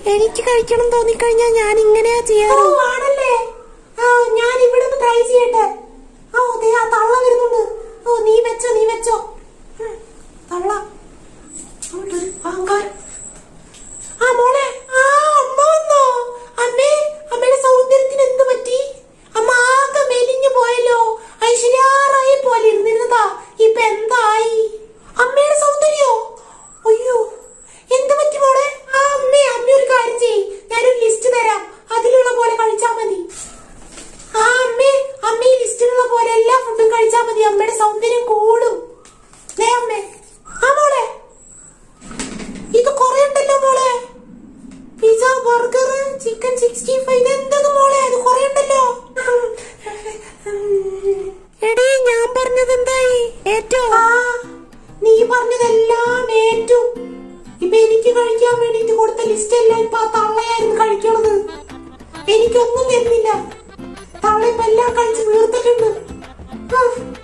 എനിക്ക് കഴിക്കണം തോന്നിക്കഴിഞ്ഞാൽ ഞാൻ ഇങ്ങനെയാ ചെയ്യാറ് ആണല്ലേ ആ ഞാൻ ഇവിടെ ട്രൈ ചെയ്യട്ടെ ഓ ദേ ആ തള്ള വരുന്നുണ്ട് ഓ നീ വെച്ചോ നീ വെച്ചോ ഉം, തള്ള അവളുടെ അഹങ്കാരം ആ മോളെ ആ അമ്മ വന്നോ അമ്മേ അമ്മയുടെ സൗന്ദര്യത്തിന് എന്ത് പറ്റി അമ്മ ആകെ മെലിഞ്ഞു പോയല്ലോ ഐശ്വര്യാറായി പോലെ ഇരുന്നിരുന്നതാ ഇപ്പൊ എന്തായി അമ്മയുടെ സൗന്ദര്യോ അയ്യോ എന്ത് പറ്റി മോളെ ആ അമ്മേ അമ്മ ഒരു കാര്യം ചെയ്യ് ഞാനൊരു ലിസ്റ്റ് തരാം അതിലുള്ള പോലെ കഴിച്ചാ മതി ആ അമ്മേ അമ്മ ഈ ലിസ്റ്റിലുള്ള പോലെ എല്ലാ ഫുഡും കഴിച്ചാ മതി അമ്മയുടെ സൗന്ദര്യം കൂടും ദേ അമ്മേ ആ മോളെ ഇത് കൊറേ ഉണ്ടല്ലോ മോളെ pizza burger chicken sixty five എന്തത് മോളെ അത് കൊറേ ഉണ്ടല്ലോ എടീ ഞാൻ പറഞ്ഞത് എന്തായി ഏറ്റോ ആ നീ പറഞ്ഞതെല്ലാം ഏറ്റു ഇപ്പൊ എനിക്ക് കഴിക്കാൻ വേണ്ടിട്ട് കൊടുത്ത ലിസ്റ്റ് എല്ലാം ഇപ്പൊ ആ തള്ളയായിരുന്നു കഴിക്കണത് എനിക്കൊന്നും തരുന്നില്ല തള്ള ഇപ്പൊ എല്ലാം കഴിച്ച് വീർത്തിട്ടുണ്ട് ഉഫ്.